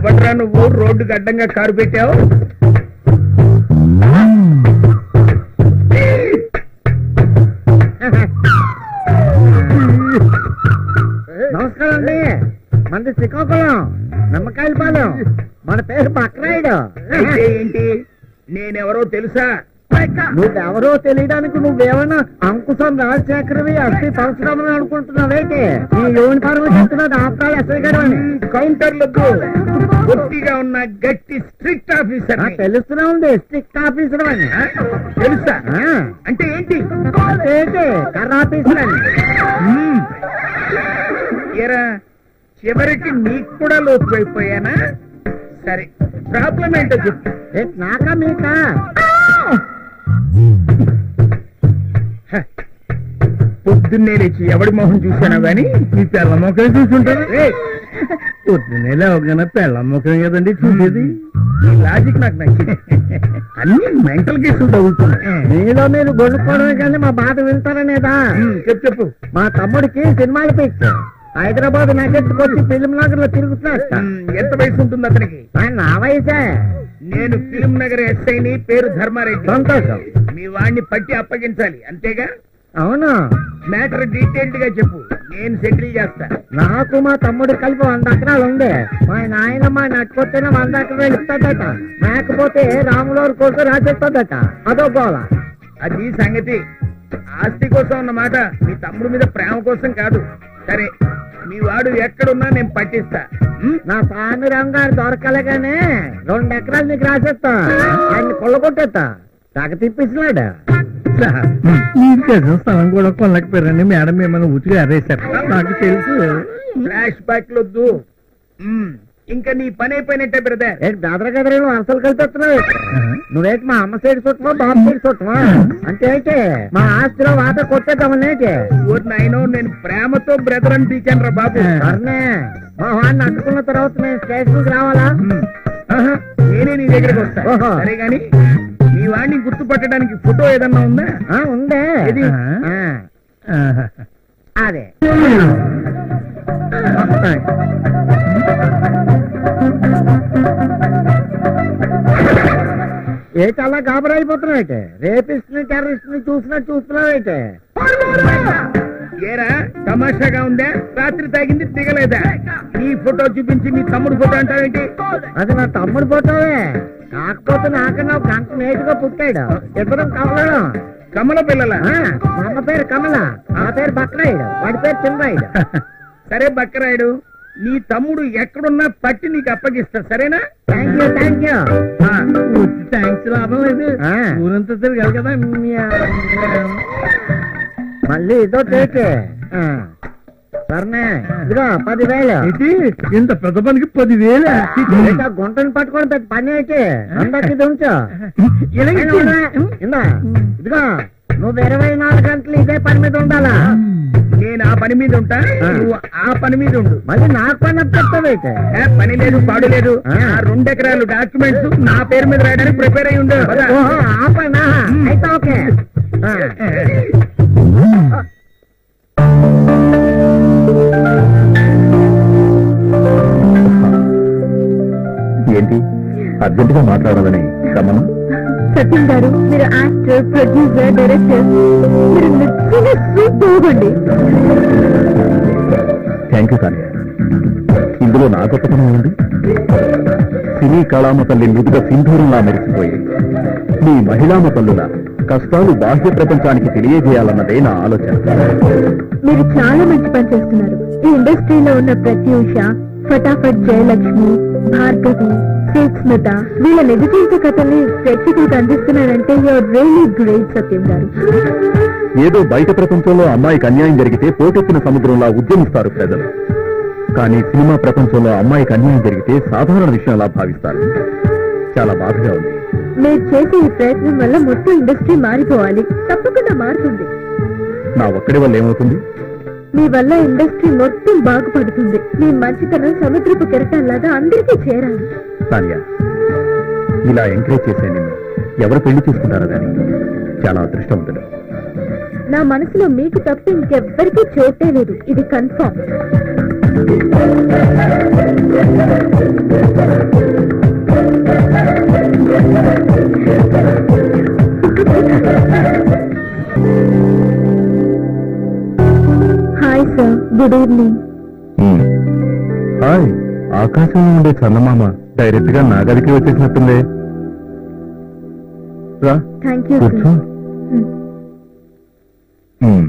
ఎవడ్రా నువ్వు రోడ్డుకి అడ్డంగా కారు పెట్టావు నమస్కారం అండి మనది శ్రీకాకుళం నిమ్మకాయల పాలెం మన పేరు బక్రాయుడు అయితే ఏంటి నేనెవరో తెలుసా నువ్వెవరో తెలియడానికి నువ్వేమన్నా అంకుశం రాజశేఖరవి అస్తి పరశురామని అనుకుంటున్నావేంటి నీ యూనిఫార్మ్ చెప్తున్నది ఆఫ్రాల్ ఎస్ఐ గారు అని కౌంటర్లకు గట్టిగా ఉన్న గట్టి స్ట్రిక్ట్ ఆఫీసర్ నాకు తెలుస్తూనే ఉంది స్ట్రిక్ట్ ఆఫీసర్ అని తెలుసా ఆ, అంటే ఏంటి ఏంటి కర్ర ఆఫీసర్ అని మ్మ్. ఏరా చివరికి నీకు కూడా లోతువైపోయానా సరే ప్రాబ్లం ఏంటో చెప్పు ఏంటి నాకా మీకా పొద్దున్నే లేచి ఎవడి మొహం చూసానా గాని నీ తెల్ల మొఖం చూసుంటాను పొద్దున్నే లేవగానే పెళ్ళ మొఖం కదండి చూసేది ఈ లాజిక్ నాకు నచ్చింది అన్ని మెంటల్ కేసులు తగులుతున్నాయి మీలో మీరు గొనుక్కోవడమే కానీ మా బాధ వింటారనేదా మ్మ్, చెప్పు చెప్పు మా తమ్ముడికి సినిమాలు పిచ్చి హైదరాబాద్ నగెత్తుకొచ్చి ఫిల్మ్ నగర్ లో తిరుగుతున్నాడు మ్మ్, ఎంత వయసు ఉంటుంది అతనికి ఆయన నా వయసే నేను ఫిల్మ్ నగర్ ఎస్ఐని పేరు ధర్మారెడ్డి సంతోషం మీ వాడిని పట్టి అప్పగించాలి అంతేగా అవును మ్యాటర్ డీటెయిల్డ్ గా చెప్పు నేను సెటిల్ చేస్తా నాకు మా తమ్ముడు కలిపి వంద ఎకరాలు ఉంది మా నాయనమ్మ నట్టుకొస్తేనే వంద ఎకరాలు ఇస్తాడట లేకపోతే రాములవారి కోసం రాసేస్తుందట అదో గోల అది సంగతి ఆస్తి కోసం అన్నమాట మీ తమ్ముడు మీద ప్రేమ కోసం కాదు సరే మీ వాడు ఎక్కడున్నా నేను పట్టిస్తా ఉం? నా స్వామి రామ్ గారు దొరకలేగానే రెండు ఎకరాలు నీకు రాసేస్తా ఆయన కొల్లగొట్టేస్తా తెగ తిప్పిస్తున్నాడు మీరు చేసిన స్థలం కూడా కొనలేకపోయారండి మేడం మిమ్మల్ని ఉతిగా అరేశారు నాకు తెలుసు ఫ్లాష్ బ్యాక్ వద్దు ఉం. ఇంకా నీ పని అయిపోయినట్టే బ్రదర్ ఏంటి బెదర గదరేను అసలు కలిపేస్తున్నావు నువ్వేంటి మా అమ్మ సైడ్ చుట్టమా బాబు సైడ్ చుట్టమా అంటే ఏంటి మా ఆస్తిలో వాత కొట్టేద్దామని ఏంటి ఓరి నాయనో నేను ప్రేమతో బ్రదర్ అని పీకాను రా బాబు సర్నే మా వాడిని అట్టుకున్న తర్వాత నేను స్టేషన్కి రావాలా ఉం. ఆహా, నేనే నీ దగ్గరికి వస్తా ఓహో. సరే గాని మీ వాడిని గుర్తుపట్టడానికి ఫోటో ఏదన్నా ఉందా ఆ, ఉందే ఏది? ఆ, ఆహా. అదే ఏంటి అలా గాబరా అయిపోతున్నావు రేపిస్ట్ని టెర్రరిస్ట్ ని చూసినట్టు చూస్తున్నావు ఏరా తమాషాగా ఉందా రాత్రి తాగింది దిగలేదా నీ ఫోటో చూపించి నీ తమ్ముడు ఫోటో అంటావేంటి అది నా తమ్ముడు పోతావే కాకపోతే నాకన్నా ఒక గంట నేటుగా పుట్టాడు ఇద్దరం కమలడం కమల పిల్లల ఆ, మా అమ్మ పేరు కమల నా పేరు బక్రాయుడు వాడి పేరు చిన్నరాయుడు సరే బక్కరాయుడు నీ తమ్ముడు ఎక్కడున్నా పట్టి నీకు అప్పగిస్తా సరేనా థ్యాంక్ యూ థ్యాంక్ యూ ఆ, ఉత్తి థ్యాంక్స్ లాభం లేదు ఆ. ఊరంతా తిరగాలి కదా మ్యా. మళ్ళీ ఇదో టేకే ఆ. సరేనే ఇదిగో పదివేలు ఏంటి ఇంత పెద్ద పనికి పదివేల ఏంటా గుంటని పట్టుకొని పెద్ద పని అయితే అందరికి ఇది ఉంచు ఇలాగే అయినా ఉండవే? ఇందా ఇదిగో నువ్వు ఇరవై నాలుగు గంటలు ఇదే పని మీద ఉండాలా నేను ఆ పని మీద ఉంటా ఆ. నువ్వు ఆ పని మీద ఉండు మళ్ళీ నాకు పని అప్పచెప్తావైతే ఏ, పని లేదు పాడు లేదు ఆ. ఆ రెండు ఎకరాలు డాక్యుమెంట్స్ నా పేరు మీద రాయడానికి ప్రిపేర్ అయి ఉండు పద. ఓహో ఆ పనా అయితే ఓకే ఆ. ఏంటి అర్జెంటుగా మాట్లాడాలని రమ్మను సత్యం గారు మీరు యాక్టర్ ప్రొడ్యూసర్ డైరెక్టర్ మీరు నిజంగా సూపర్ అండి థ్యాంక్ యూ కానీ ఇందులో నా గొప్పతనం ఉంది సినీ కళామ తల్లి ముద్ద సింధూరంలా మెరిసిపోయి మీ మహిళామ తల్లుల కష్టాలు బాహ్య ప్రపంచానికి తెలియజేయాలన్నదే నా ఆలోచన మీరు చాలా మంచి పని చేస్తున్నారు ఈ ఇండస్ట్రీలో ఉన్న ప్రత్యూష ఫటాఫట్ జయలక్ష్మి భార్గవి శేఖ్ స్మిత వీళ్ళ నిజ జీవిత కథల్ని ప్రేక్షకులకు అందిస్తున్నారంటే your really great Satyam garu ఏదో బయట ప్రపంచంలో అమ్మాయికి అన్యాయం జరిగితే పోటెత్తిన సముద్రంలా ఉద్యమిస్తారు ప్రజలు కానీ సినిమా ప్రపంచంలో అమ్మాయికి అన్యాయం జరిగితే సాధారణ విషయంలా భావిస్తారు చాలా బాధగా ఉంది మీరు చేసే ఈ ప్రయత్నం వల్ల మొత్తం ఇండస్ట్రీ మారిపోవాలి తప్పకుండా మారుతుంది నా ఒక్కడి వల్ల ఏమవుతుంది మీ వల్ల ఇండస్ట్రీ మొత్తం బాగుపడుతుంది మీ మంచితనం సముద్రపు కెరటాల్లాగా అందరికీ చేరాలి సానియా ఇలా ఎంకరేజ్ చేసే నిన్ను ఎవరు పెళ్లి చేసుకుంటారో గాని చాలా అదృష్టవంతుడు నా మనసులో మీకు తప్ప ఇంకెవ్వరికీ చోటే లేదు ఇది confirm hi sir good evening um. Hi ఆకాశంలో ఉండే చందమామ డైరెక్ట్ గా నా గదికి వచ్చేసినట్టుంది రా థ్యాంక్ యూ కూర్చో sir um.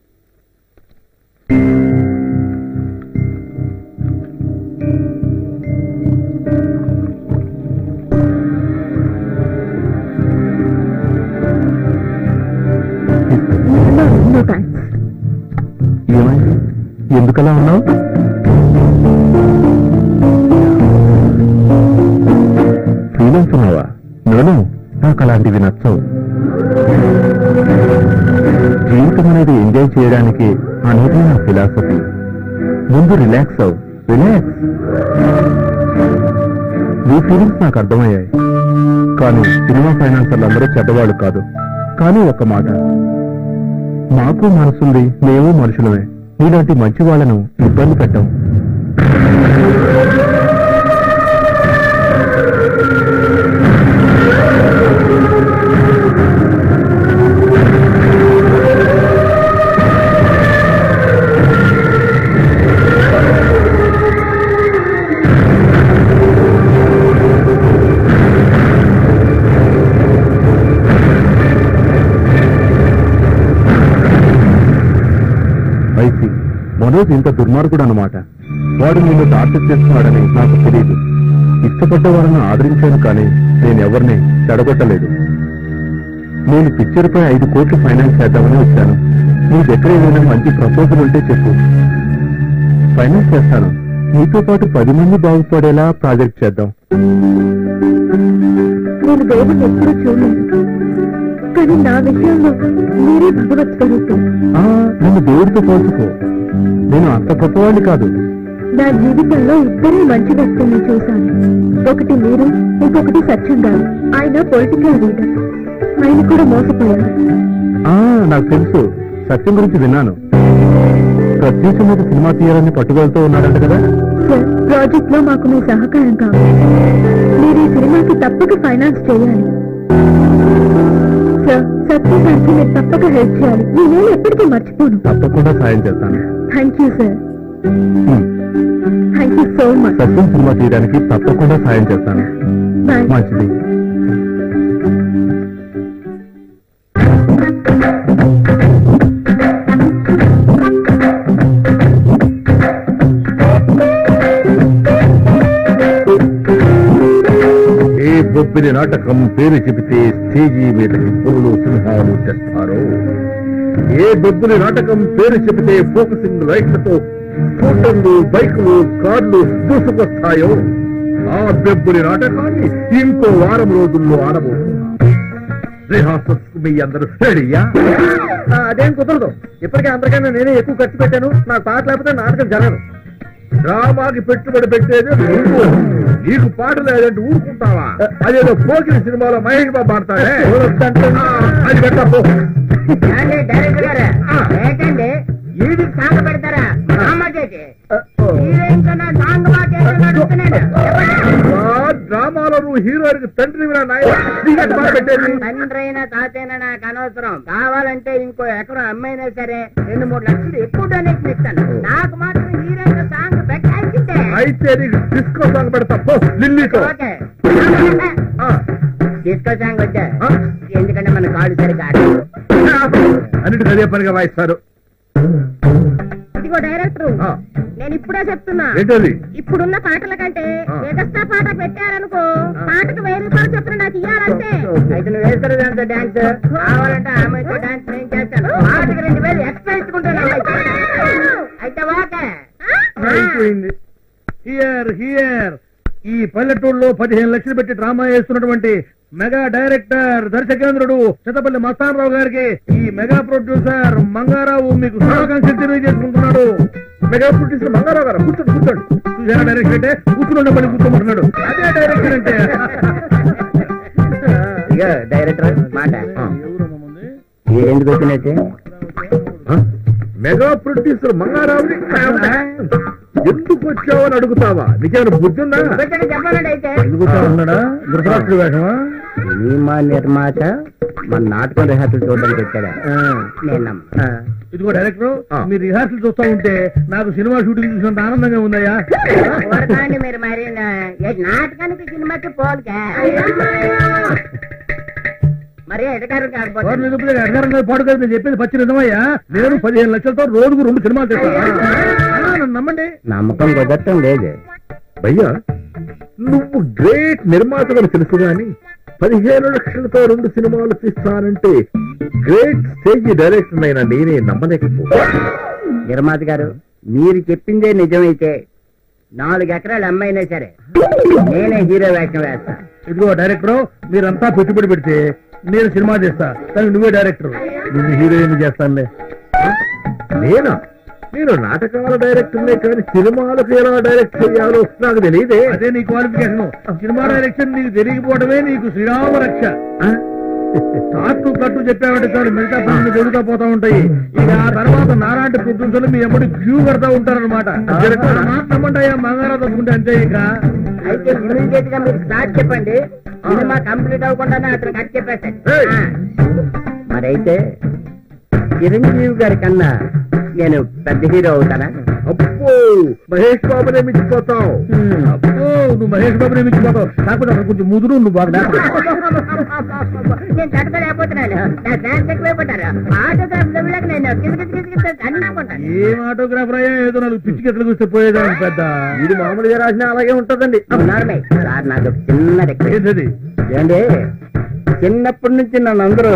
No no thanks ఏమైంది ఎందుకలా ఉన్నావు ఫీల్ అవుతున్నావా నేను నాకు అలాంటివి నచ్చవు జీవితం అనేది ఎంజాయ్ చేయడానికి అనేది నా ఫిలాసఫీ ముందు రిలాక్స్ అవు రిలాక్స్ నీ ఫీలింగ్స్ నాకు అర్థమయ్యాయి కానీ సినిమా ఫైనాన్సర్లు అందరూ చెడ్డవాళ్ళు కాదు కానీ ఒక మాట మాకు మనసుంది మేము మనుషులమే నీలాంటి మంచి వాళ్ళను ఇబ్బంది పెట్టాం ఐసి మనోజ్ ఇంత దుర్మార్గుడు అన్నమాట వాడు నిన్ను టార్చర్ చేస్తున్నాడని నాకు తెలియదు ఇష్టపడ్డ వాళ్ళని ఆదరించాను కానీ నేను ఎవరిని చెడగొట్టలేదు నేను పిక్చర్ పై ఐదు కోట్లు ఫైనాన్స్ చేద్దామని వచ్చాను నీ దగ్గర ఏదైనా మంచి ప్రపోజల్ ఉంటే చెప్పు ఫైనాన్స్ చేస్తాను నీతో పాటు పది మంది బాగుపడేలా ప్రాజెక్ట్ చేద్దాం నేను దేవుడిని ఎప్పుడూ చూడలేదు కానీ నా విషయంలో మీరే భగవత్స్వరూపం ఆ, నన్ను దేవుడితో పోల్చుకో నేను అంత గొప్పవాడిని కాదు నా జీవితంలో ఇద్దరే మంచి వ్యక్తుల్ని చూశాను ఒకటి మీరు ఇంకొకటి సత్యం గారు ఆయన పొలిటికల్ లీడర్ ఆయన కూడా మోసపోయారు ఆ నాకు తెలుసు సత్యం గురించి విన్నాను ప్రత్యేక మీద సినిమా తీయాలని పట్టుదలతో ఉన్నాడంట కదా సార్ ప్రాజెక్ట్ లో మాకు మీ సహకారం కావాలి మీరు ఈ సినిమాకి తప్పక ఫైనాన్స్ చేయాలి సార్ సత్యం గారికి మీరు తప్పక హెల్ప్ చేయాలి నేనేమి ఎప్పటికీ మర్చిపోను తప్పకుండా సాయం చేస్తాను thank you sir hmm. Thank you so much Satyam cinema తీయడానికి తప్పకుండా సాయం చేస్తాను బాయ్ మంచిది ఏ బొబ్బిలి నాటకం పేరు చెబితే స్టేజీ మీదకి పురులు సింహాలు తెస్తారు ఏ బొబ్బిలి నాటకం పేరు చెబితే ఫోకసింగ్ లైట్లతో స్కూటర్లు బైకులు కార్లు దూసుకొస్తాయో ఆ బెబ్బులి నాటకాన్ని ఇంకో వారం రోజుల్లో ఆడబోతున్నాం రిహార్సల్స్ కు మీ అందరూ రెడీయా అదేం కుదరదు ఇప్పటికే అందరికన్నా నేనే ఎక్కువ ఖర్చు పెట్టాను నాకు పాట లేకపోతే నాటకం జరగదు డ్రామాకి పెట్టుబడి పెట్టేది నువ్వు నీకు పాట లేదంటే ఊరుకుంటావా అదేదో పోకిరి సినిమాలో మహేష్ బాబు ఆడతాడే ఆ, అది పెట్టపో డైరెక్టర్ గారు ఆ. ఏంటండి ఈడికి సాంగ్ పెడతారా డ్రామా చేసి హీరోయిన్ కన్నా సాంగ్ బాగా చేసి నడుస్తున్నాడు ఆ డ్రామాలో నువ్వు హీరోయిన్ తండ్రి నీకు పాట పెట్టేది తండ్రైనా తాతైనా నాకు అనవసరం కావాలంటే ఇంకో ఎకరం అమ్మైనా సరే రెండు మూడు లక్షలు ఎక్కువ డొనేషన్ ఇస్తాను నాకు మాత్రం హీరోయిన్ సాంగ్ పెట్టాల్సిందే అయితే నీకు డిస్కో సాంగ్ పెడతా పో లిల్లీతో ఓకే ఆ, డిస్కో సాంగ్ వద్దా ఆ. ఎందుకంటే మన కాళ్ళు సరిగ్గా ఆడదు అన్నిటికీ అదే పనిగా వాయిస్తారు ఇదిగో డైరెక్టర్ ఆ, నేను ఇప్పుడే చెప్తున్నా ఏంటది ఇప్పుడున్న పాటల కంటే ఆ. ఎగస్ట్రా పాట పెట్టారనుకో పాటకు వెయ్యి రూపాయలు చొప్పున నాకు ఇయ్యాలంటే అయితే నువ్వు వేస్తారు దాంతో డాన్స్ కావాలంటే ఆమెతో డాన్స్ నేను చేస్తాను పాటకి రెండు వేలు ఎక్స్ట్రా ఇచ్చుకుంటాను అయితే ఓకే అయిపోయింది హియర్ హియర్ ఈ పల్లెటూరులో పదిహేను లక్షలు పెట్టి డ్రామా వేస్తున్నటువంటి మెగా డైరెక్టర్ దర్శకేంద్రుడు చిత్తపల్లి మస్తానరావు గారికి ఈ మెగా ప్రొడ్యూసర్ మంగారావు మీకు శుభాకాంక్షలు తెలియజేసుకుంటున్నాడు మెగా ప్రొడ్యూసర్ మంగారావు గారు కూర్చోండి కూర్చోండి చూసారా డైరెక్టర్ అంటే కూర్చుని పని కూర్చోమంటున్నాడు అదే డైరెక్టర్ అంటే ఇక డైరెక్టర్ మాట ఎందుకు వచ్చినట్టే మెగా ప్రొడ్యూసర్ మంగారావుని ఎందుకు వచ్చావని అడుగుతావా నీకేమైనా బుద్ధి ఉందా కూర్చొని చెప్పాలండి అయితే ఎందుకు ఉన్నాడా ధృతరాష్ట్రుడు వేషమా సినిమా నిర్మాత మన నాటకం రిహార్సల్ చూడడానికి వచ్చాడా నేను నమ్మ ఇదిగో డైరెక్టర్ ఆ. మీ రిహార్సల్ చూస్తా ఉంటే నాకు సినిమా షూటింగ్ చూసినంత ఆనందంగా ఉందయ్యా ఊరకండి మీరు మరి నా- ఏ నాటకానికి సినిమాకి పోలికే మరి ఎడగారు కాకపోతే వారు నిలుపులే అధికారం మీద పాడు కదా నేను చెప్పేది పచ్చి నిజమయ్యా నేను పదిహేను లక్షలతో రోజుకు రెండు సినిమాలు చేస్తాను ఆ, నన్ను నమ్మండి నమ్మకం కుదరటం లేదు భయ్యా నువ్వు గ్రేట్ నిర్మాతగా తెలుసు గాని పదిహేను లక్షలతో రెండు సినిమాలు తీస్తానంటే గ్రేట్ స్టేజ్ డైరెక్టర్ అయినా నేనే నమ్మలేకపో నిర్మాత గారు మీరు చెప్పిందే నిజమైతే నాలుగు ఎకరాలు అమ్మైనా సరే నేనే హీరో వేషం వేస్తా ఇదిగో డైరెక్టర్ మీరంతా పెట్టుబడి పెడితే నేను సినిమా చేస్తా కానీ నువ్వే డైరెక్టర్ నువ్వు హీరోయిన్ చేస్తానులే నేనా నేను నాటకాల డైరెక్టర్నే కానీ సినిమాలకు ఎలా డైరెక్ట్ చేయాలో నాకు తెలియదే అదే నీ క్వాలిఫికేషన్ సినిమా డైరెక్షన్ నీకు తెలియకపోవడమే నీకు శ్రీరామ రక్ష తాటు కట్టు చెప్పావంటే చాలు మిగతా పనులు జరుగుతా పోతా ఉంటాయి ఇక ఆ తర్వాత నారాంటి ప్రొడ్యూసర్లు మీ ఎప్పుడు క్యూ కడతా ఉంటారనమాట నమ్మంటాయా మంగారా తప్పుకుంటే అంతే ఇక అయితే ఇమీడియట్ గా మీరు స్టార్ట్ చెప్పండి సినిమా కంప్లీట్ అవ్వకుండానే అతను కట్ చెప్పేస్తాడు ఏయ్! ఆ. మరైతే చిరంజీవి గారి కన్నా నేను పెద్ద హీరో అవుతానా అబ్బో మహేష్ బాబునే మించిపోతావు అబ్బో నువ్వు మహేష్ బాబు మించిపోతావు కాకపోతే అక్కడ కొంచెం ముదురు నువ్వు బాగా లేకపోతే నేను తట్టుకోలేకపోతున్నాను నా ఫ్యాన్స్ ఎక్కువైపోతారు ఆటోగ్రాఫ్ లెవెల్కి నేను కింద కింద అన్ని అనుకుంటాను ఏం ఆటోగ్రాఫర్ అయ్యా ఏదో నాలుగు పిచ్చి ఎట్లా చూస్తే పోయేదాన్ని పెద్ద ఇది మామూలుగా రాసినా అలాగే ఉంటదండి నార్మే సార్ నాకు ఒక చిన్న రిక్వెస్ట్ ఏంటది ఏంటి చిన్నప్పటి నుంచి నన్ను అందరూ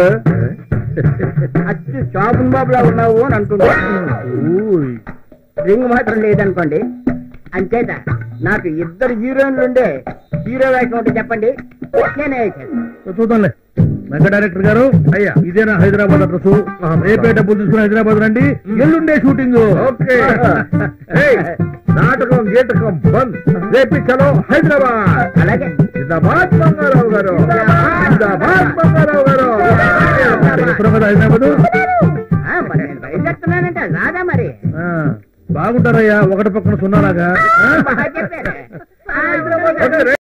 అచ్చు శోభన్ బాబులా ఉన్నావు అని అంటున్నారు ఓయ్. రింగ్ మాత్రం లేదనుకోండి అంచేత నాకు ఇద్దరు హీరోయిన్లు ఉండే హీరో వేషం ఒకటి చెప్పండి నేనే వేసాను చూద్దాంలే మెగా డైరెక్టర్ గారు అయ్యా ఇదేనా హైదరాబాద్ అడ్రస్ రేపే డబ్బులు తీసుకుని హైదరాబాద్ రండి ఎల్లుండే షూటింగ్ ఓకే ఏయ్, నాటకం గీటకం బంద్ రేపి చలో హైదరాబాద్ అలాగే జిందాబాద్ మంగారావు గారు జిందాబాద్ మంగారావు గారు ఎప్పుడో కదా హైదరాబాద్ ఆ, మరి నేను బయలుదేరుతున్నానంటే రాదా మరి ఆ, బాగుంటారయ్యా ఒకటి పక్కన సున్నాలాగా బాగా చెప్పారు ఓకే,